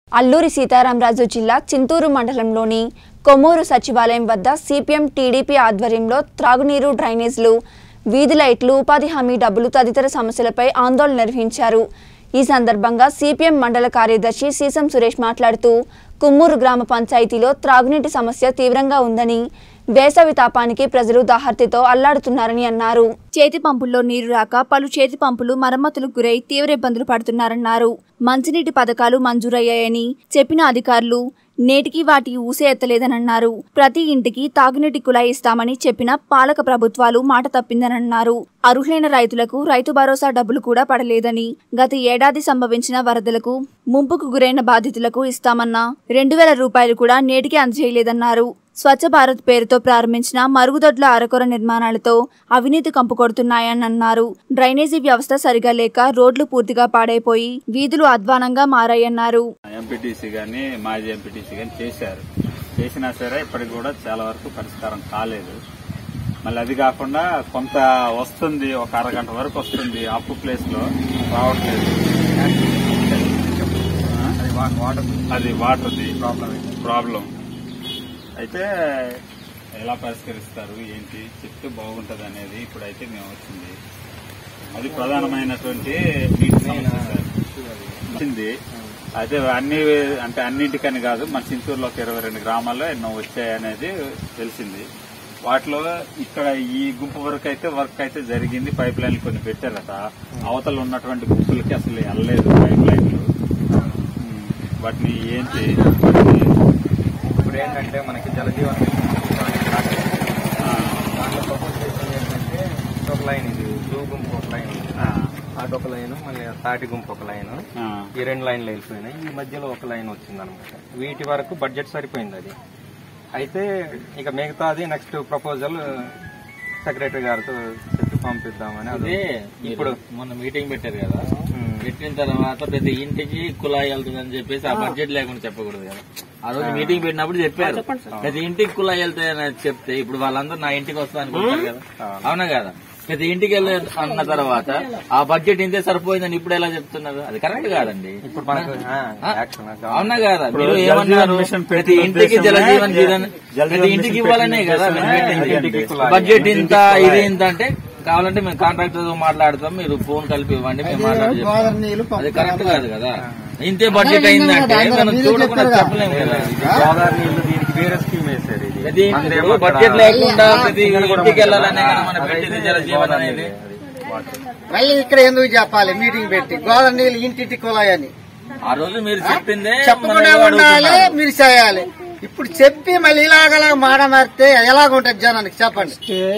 అల్లూరి సీతారామరాజు జిల్లా చింతూరు మండలంలోని కొమ్మూరు సచివాలయం వద్ద సిపిఎం టీడీపీ ఆధ్వర్యంలో త్రాగునీరు డ్రైనేజీలు వీధి లైట్లు ఉపాధి హామీ డబ్బులు తదితర సమస్యలపై ఆందోళన నిర్వహించారు ఈ సందర్భంగా సిపిఎం మండల కార్యదర్శి సీసం సురేష్ మాట్లాడుతూ కుమ్మూరు గ్రామ పంచాయతీలో త్రాగునీటి సమస్య తీవ్రంగా ఉందని వేసవి తాపానికి ప్రజలు దాహర్తితో అల్లాడుతున్నారని అన్నారు చేతి పంపుల్లో నీరు రాక పలు చేతి పంపులు మరమ్మతులకు గురై తీవ్ర ఇబ్బందులు పడుతున్నారన్నారు మంచినీటి పథకాలు మంజూరయ్యాయని చెప్పిన అధికారులు నేటికి వాటి ఊసే ఎత్తలేదనన్నారు ప్రతి ఇంటికి తాగునీటి కుళాయి ఇస్తామని చెప్పిన పాలక ప్రభుత్వాలు మాట తప్పిందనన్నారు అర్హులైన రైతులకు రైతు భరోసా డబ్బులు కూడా పడలేదని గత ఏడాది సంభవించిన వరదలకు ముంపుకు గురైన బాధితులకు ఇస్తామన్న రెండు వేల రూపాయలు కూడా నేటికి అందజేయలేదన్నారు స్వచ్ఛ భారత్ పేరుతో ప్రారంభించిన మరుగుదొడ్ల అరకొర నిర్మాణాలతో అవినీతి కంపు కొడుతున్నాయని అన్నారు డ్రైనేజీ వ్యవస్థ సరిగా లేక రోడ్లు పూర్తిగా పాడైపోయి వీధులు అధ్వానంగా మారాయన్నారు ఎంపీటీసీ కానీ మాజీ ఎంపీటీసీ కానీ చేశారు చేసినా సరే ఇప్పటికి కూడా చాలా వరకు పరిష్కారం కాలేదు మళ్ళీ అది కాకుండా కొంత వస్తుంది ఒక అరగంట వరకు వస్తుంది అప్పు ప్లేస్ లో రావట్లేదు అది వాటర్ది ప్రాబ్లం అయితే ఎలా పరిష్కరిస్తారు ఏంటి చెప్తే బాగుంటది అనేది ఇప్పుడైతే మేము వచ్చింది అది ప్రధానమైనటువంటి నీటి సమస్య సార్ వచ్చింది అయితే అన్ని అంటే అన్నింటికని కాదు మన చింతూరులో ఒక ఇరవై రెండు గ్రామాల్లో ఎన్నో వచ్చాయనేది తెలిసింది వాటిలో ఇక్కడ ఈ గుంపు వరకు అయితే వర్క్ అయితే జరిగింది పైప్ లైన్లు కొన్ని పెట్టారట అవతల ఉన్నటువంటి గుంపులకి అసలు వెళ్ళలేదు పైప్ లైన్లు ఉమ్, వాటిని ఏంటి వాటిని, ఇప్పుడు ఏంటంటే మనకి జలజీవన్ ఆ, దాంట్లో ప్రపోజ్ చేసింది ఏంటంటే ఒక లైన్ ఇది బ్లూ గుంపు ఒక లైన్ ఆ, అటు ఒక లైన్ మళ్ళీ తాటి గుంపు ఒక లైన్ ఆ, ఈ రెండు లైన్లు వెళ్ళిపోయినాయి ఈ మధ్యలో ఒక లైన్ వచ్చింది అనమాట వీటి వరకు బడ్జెట్ సరిపోయింది అది అయితే ఇక మిగతాది నెక్స్ట్ ప్రపోజల్ సెక్రటరీ గారితో చెప్పి పంపిద్దామని అది అదే ఇప్పుడు మొన్న మీటింగ్ పెట్టారు కదా ఉమ్. పెట్టిన తర్వాత ప్రతి ఇంటికి కుళాయి వెళ్తుందని చెప్పేసి ఆ బడ్జెట్ లేకుండా చెప్పకూడదు కదా ఆ రోజు మీటింగ్ పెట్టినప్పుడు చెప్పారు ప్రతి ఇంటికి కుళాయి వెళ్తాయని చెప్తే ఇప్పుడు వాళ్ళందరూ నా ఇంటికి వస్తా అనుకుంటారు కదా అవునా కదా ప్రతి ఇంటికి వెళ్ళే అన్న తర్వాత ఆ బడ్జెట్ ఇంతే సరిపోయిందని ఇప్పుడు ఎలా చెప్తున్నారు అది కరెక్ట్ కాదండి ఇప్పుడు మనకు ఆ, ఆ? యాక్షన్ అవునా కదా ఇప్పుడు మీరు జల్ ఏమన్నారు జీవన్ మిషన్ ప్రతి పెట్టిన ఇంటికి ఉద్దేశమే జలజీవన్ జీవన్ జల్ ప్రతి జీవన్ ఇంటికి మిషన్ ఇవ్వాలనే పెట్టిన కదా మేము ఉద్దేశమే పెట్టింది. ఇంటికి కుళాయి. బడ్జెట్ ఇంత ఇంటికి ఇది కుళాయి. ఇంత అంటే కావాలంటే మేము కాంట్రాక్టర్ మాట్లాడతాం మీరు ఫోన్ కలిపి ఇవ్వండి మేము మాట్లాడి చెప్తాం. అది కరెక్ట్ కాదు కదా ఇంతే బడ్జెట్ అయిందంటే మనం చూడకుండా చెప్పలేము కదా గోదావరి నీళ్లు దీనికి వేరే స్కీమ్ వేశారు ఇది ప్రతి అందే ఇప్పుడు బడ్జెట్ లేకుండా ప్రతి ఇంటికి వెళ్ళాలనే కదా మనం పెట్టింది జలజీవన్ అనేది మళ్ళీ ఇక్కడ ఎందుకు చెప్పాలి మీటింగ్ పెట్టి గోదావరి నీళ్ళు ఇంటింటి కులాయని ఆ రోజు మీరు చెప్పిందే చెప్పకుండా మనం ఉండాలి అడుగుతున్నాం. మీరు చేయాలి ఇప్పుడు చెప్పి మళ్ళీ ఇలాగలా మాట మారితే ఎలాగుంటది జనానికి చెప్పండి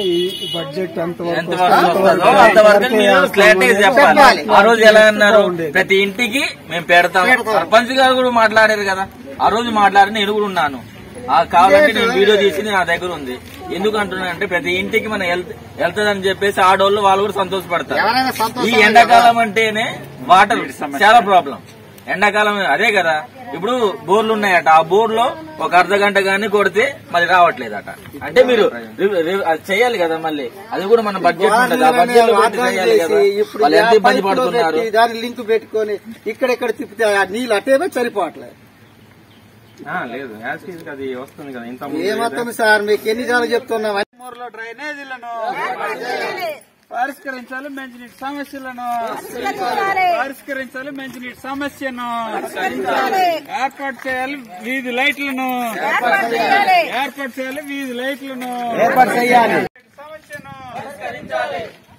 ఎంతవరకు వస్తుందో అంతవరకు మీరు క్లారిటీగా చెప్పాలి చెప్పాలి. ఆ రోజు ఎలా అన్నారు ప్రతి ఇంటికి మేము పెడతాం సర్పంచ్ గారు కూడా మాట్లాడారు కదా ఆ రోజు మాట్లాడి నేను కూడా ఉన్నాను ఆ కావాలంటే నేను వీడియో తీసింది నా దగ్గర ఉంది ఎందుకు అంటున్నానంటే ప్రతి ఇంటికి మనం వెళ్తుందని చెప్పేసి ఆడోళ్ళు వాళ్ళు కూడా సంతోషపడతారు ఎవరైనా సంతోషం ఈ ఎండాకాలం అంటేనే వాటర్ చాలా ప్రాబ్లం ఎండాకాలం అదే కదా ఇప్పుడు బోర్లు ఉన్నాయట ఆ బోర్లో ఒక అర్ధ గంట గానీ కొడితే మరి రావట్లేదట అంటే మీరు రి- రి- అది చేయాలి కదా మళ్ళీ అది కూడా మన బడ్జెట్ ఉంటుంది ఆ బడ్జెట్ లో పెట్టి చేయాలి కదా ఇప్పుడు వాళ్ళు ఎంత ఆ ఇబ్బంది పైపులో పడుతున్నారు పెట్టి దాని లింక్ పెట్టుకొని ఇక్కడెక్కడ తిప్పితే ఆ నీళ్ళు అటేవే సరిపోవట్లేదు ఆ, లేదు యాజ్ ఇట్ ఈజ్ అది వస్తుంది కదా ఇంత ఏమవుతుంది సార్ మీకు ఎన్ని సార్లు చెప్తున్నాం ఊర్లో డ్రైనేజీలను పరిష్కరించాలి మంచినీటి సమస్యలను పరిష్కరించాలి మంచినీటి సమస్యను ఏర్పాటు చేయాలి వీధి లైట్లను ఏర్పాటు చేయాలి వీధి లైట్లను ఏర్పాటు చేయాలి సమస్యను